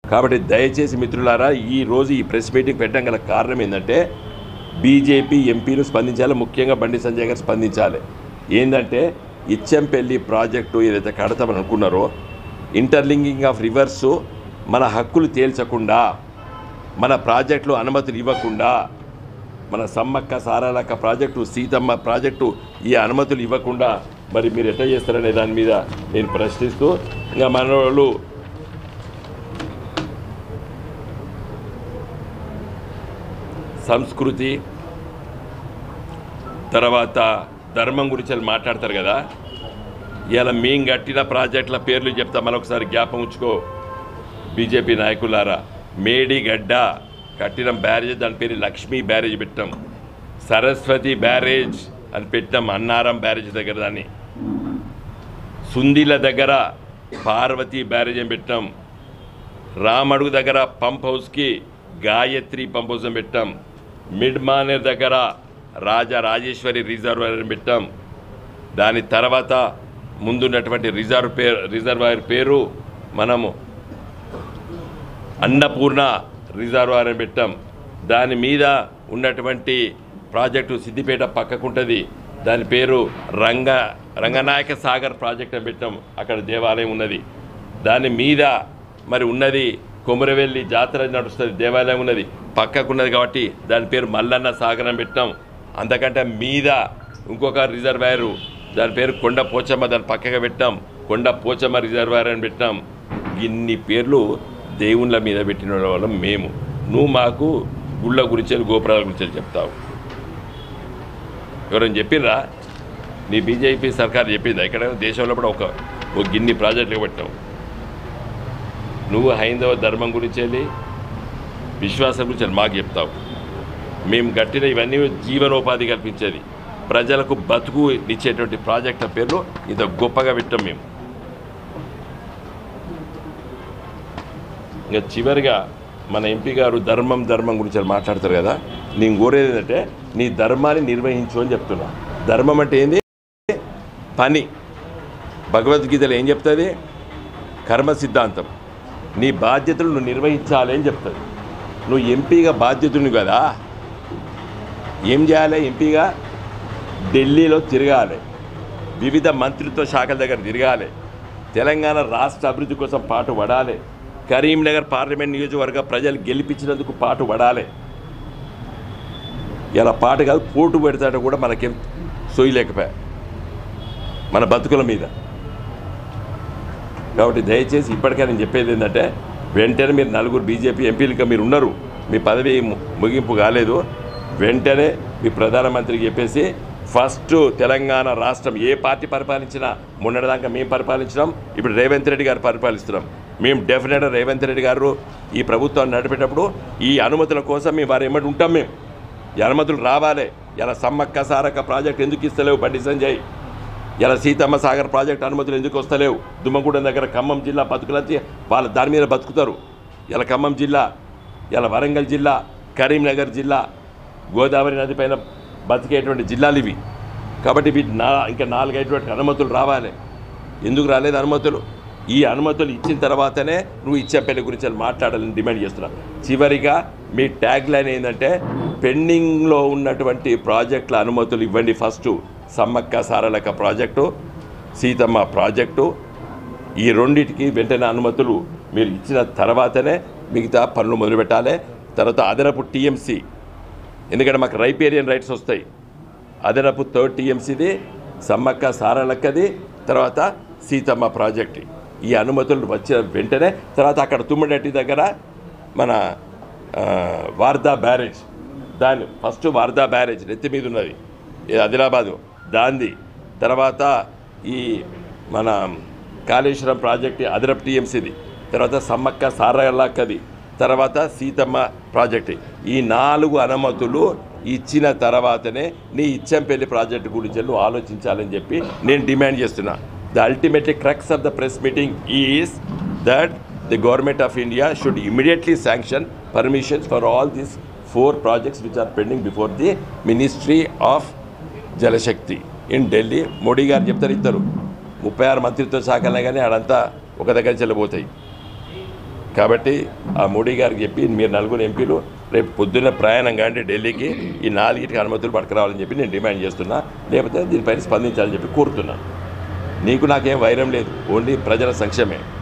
కాబట్టి దయచేసి మిత్రులారా ఈ రోజు ఈ ప్రెస్ మీటింగ్ పెట్టడం గల కారణం ఏంటంటే బీజేపీ ఎంపీలు స్పందించాలి ముఖ్యంగా బండి సంజయ్ గారు స్పందించాలి ఏంటంటే ఇచ్చంపల్లి ప్రాజెక్టు ఏదైతే కడతామని అనుకున్నారో ఇంటర్లింకింగ్ ఆఫ్ రివర్సు మన హక్కులు తేల్చకుండా మన ప్రాజెక్టులు అనుమతులు ఇవ్వకుండా మన సమ్మక్క సారాలక్క ప్రాజెక్టు సీతమ్మ ప్రాజెక్టు ఈ అనుమతులు ఇవ్వకుండా మరి మీరు ఎట్లా చేస్తారనే దాని మీద నేను ప్రశ్నిస్తూ ఇంకా మన వాళ్ళు సంస్కృతి తర్వాత ధర్మం గురించి వాళ్ళు మాట్లాడతారు కదా ఇలా మేం కట్టిన ప్రాజెక్టుల పేర్లు చెప్తా మరొకసారి జ్ఞాపం ఉంచుకో బీజేపీ నాయకులారా మేడిగడ్డ కట్టిన బ్యారేజ్ దాని పేరు లక్ష్మీ బ్యారేజ్ పెట్టాం సరస్వతి బ్యారేజ్ అని పెట్టాం అన్నారం బ్యారేజ్ దగ్గర దాన్ని సుందిల దగ్గర పార్వతి బ్యారేజ్ అని పెట్టాం రామడుగు దగ్గర పంప్ హౌస్కి గాయత్రి పంప్ హౌస్ అని పెట్టాం మిడ్ మానేర్ దగ్గర రాజా రాజేశ్వరి రిజర్వాయర్ అని పెట్టాం దాని తర్వాత ముందున్నటువంటి రిజర్వ్ పేరు రిజర్వాయర్ పేరు మనము అన్నపూర్ణ రిజర్వాయర్ అని పెట్టాం దాని మీద ఉన్నటువంటి ప్రాజెక్టు సిద్దిపేట పక్కకుంటుంది దాని పేరు రంగ రంగనాయక సాగర్ ప్రాజెక్ట్ అని పెట్టాం అక్కడ దేవాలయం ఉన్నది దాని మీద మరి ఉన్నది కొమరవెల్లి జాతర నడుస్తుంది దేవాలయం ఉన్నది పక్కకున్నది కాబట్టి దాని పేరు మల్లన్న సాగర్ అని పెట్టాం అంతకంటే మీద ఇంకొక రిజర్వాయరు దాని పేరు కొండ పోచమ్మ దాని పక్కగా పెట్టాం కొండ పోచమ్మ రిజర్వాయర్ అని పెట్టాం ఇన్ని పేర్లు దేవుళ్ళ మీద పెట్టిన వాళ్ళం మేము నువ్వు మాకు గుళ్ళ గురించి గోపురాల గురించి చెప్తావు ఎవరైనా చెప్పిర్రా నీ బీజేపీ సర్కార్ చెప్పిందా ఇక్కడ దేశంలో కూడా ఒక ఒక గిన్ని ప్రాజెక్టులు పెట్టావు నువ్వు హైందవ ధర్మం గురించి వెళ్ళి విశ్వాసం గురించి వెళ్ళి మాకు చెప్తావు మేము కట్టిన ఇవన్నీ జీవనోపాధి కల్పించేది ప్రజలకు బతుకు ఇచ్చేటువంటి ప్రాజెక్టుల పేర్లు ఇంత గొప్పగా పెట్టాం మేము ఇంకా చివరిగా మన ఎంపీ గారు ధర్మం ధర్మం గురించి వాళ్ళు మాట్లాడతారు కదా నేను కోరేది ఏంటంటే నీ ధర్మాన్ని నిర్వహించు అని చెప్తున్నా ధర్మం అంటే ఏంది పని భగవద్గీతలో ఏం చెప్తుంది కర్మ సిద్ధాంతం నీ బాధ్యతలు నువ్వు నిర్వహించాలి అని చెప్తుంది నువ్వు ఎంపీగా బాధ్యతుని కదా ఏం చేయాలి ఎంపీగా ఢిల్లీలో తిరగాలి వివిధ మంత్రిత్వ శాఖల దగ్గర తిరగాలి తెలంగాణ రాష్ట్ర అభివృద్ధి కోసం పాటు పడాలి కరీంనగర్ పార్లమెంట్ నియోజకవర్గ ప్రజలు గెలిపించినందుకు పాటు పడాలి ఇలా పాటు కాదు పోటు పెడతాడు కూడా మనకేం సోయలేకపోయా మన బతుకుల మీద కాబట్టి దయచేసి ఇప్పటికే నేను చెప్పేది ఏంటంటే వెంటనే మీరు నలుగురు బీజేపీ ఎంపీలుగా మీరు ఉన్నారు మీ పదవి ము- ముగింపు కాలేదు వెంటనే మీ ప్రధానమంత్రికి చెప్పేసి ఫస్ట్ తెలంగాణ రాష్ట్రం ఏ పార్టీ పరిపాలించినా మొన్నటిదాకా మేము పరిపాలించినాం ఇప్పుడు రేవంత్ రెడ్డి గారు పరిపాలిస్తున్నాం మేము డెఫినెట్గా రేవంత్ రెడ్డి గారు ఈ ప్రభుత్వాన్ని నడిపేటప్పుడు ఈ అనుమతుల కోసం మేము వారు ఎమ్మటి ఉంటాం మేము ఈ అనుమతులు రావాలి ఇలా సమ్మక్క సారక్క ప్రాజెక్ట్ ఎందుకు ఇస్తలేవు బండి సంజయ్ ఇలా సీతమ్మ సాగర్ ప్రాజెక్ట్ అనుమతులు ఎందుకు వస్తలేవు దుమ్మగూడెం దగ్గర ఖమ్మం జిల్లా బతుకులచ్చి వాళ్ళ దాని మీద బతుకుతారు ఇలా ఖమ్మం జిల్లా ఇలా వరంగల్ జిల్లా కరీంనగర్ జిల్లా గోదావరి నది పైన బతికేటువంటి జిల్లాలు ఇవి కాబట్టి వీటి నా ఇంకా నాలుగైనటువంటి అనుమతులు రావాలి ఎందుకు రాలేదు అనుమతులు ఈ అనుమతులు ఇచ్చిన తర్వాతనే నువ్వు ఇచ్చే పెళ్లి గురించి వాళ్ళు మాట్లాడాలని డిమాండ్ చేస్తున్నా చివరిగా మీ ట్యాగ్ లైన్ ఏంటంటే పెండింగ్లో ఉన్నటువంటి ప్రాజెక్టుల అనుమతులు ఇవ్వండి first Sammakka Saralakka project Seethamma project ఈ రెండింటికి వెంటనే అనుమతులు మీరు ఇచ్చిన తర్వాతనే మిగతా పనులు మొదలుపెట్టాలి తర్వాత అదనపు టీఎంసీ ఎందుకంటే మాకు రైపేరియన్ రైట్స్ వస్తాయి అదనపు థర్డ్ టీఎంసీది సమ్మక్క సారలక్కది తర్వాత సీతమ్మ ప్రాజెక్ట్ ఈ అనుమతులు వచ్చిన వెంటనే తర్వాత అక్కడ తుమ్మిడట్టి దగ్గర మన ఆ, వార్దా బ్యారేజ్ దాని ఫస్ట్ వార్దా బ్యారేజ్ నెత్తి మీద ఉన్నది ఇది ఆదిలాబాదు దాంది తర్వాత ఈ మన కాళేశ్వరం ప్రాజెక్ట్ అదనపు టీఎంసీది తర్వాత సమ్మక్క సారలక్కది తర్వాత సీతమ్మ ప్రాజెక్ట్ ఈ నాలుగు అనుమతులు ఇచ్చిన తర్వాతనే నీ ఇచ్చంపల్లి ప్రాజెక్టు గురించి నువ్వు ఆలోచించాలని చెప్పి నేను డిమాండ్ చేస్తున్నా the ultimately crux of the press meeting is that the government of India should immediately sanction permissions for all these four projects which are pending before the ministry of Jal Shakti in Delhi Modi garu చెప్తారు ఇద్దరు ముప్పై ఆరు మంత్రిత్వ శాఖలే కానీ ఆడంతా ఒక దగ్గర చెల్లబోతాయి కాబట్టి ఆ మోడీ గారికి చెప్పి మీరు నలుగురు ఎంపీలు రేపు పొద్దున్న ప్రయాణం కానీ ఢిల్లీకి ఈ నాలుగిటికి అనుమతులు పట్టుకురావాలని చెప్పి నేను డిమాండ్ చేస్తున్నా లేకపోతే దీనిపైన స్పందించాలని చెప్పి కోరుతున్నాను నీకు నాకేం వైరం లేదు ఓన్లీ ప్రజల సంక్షేమే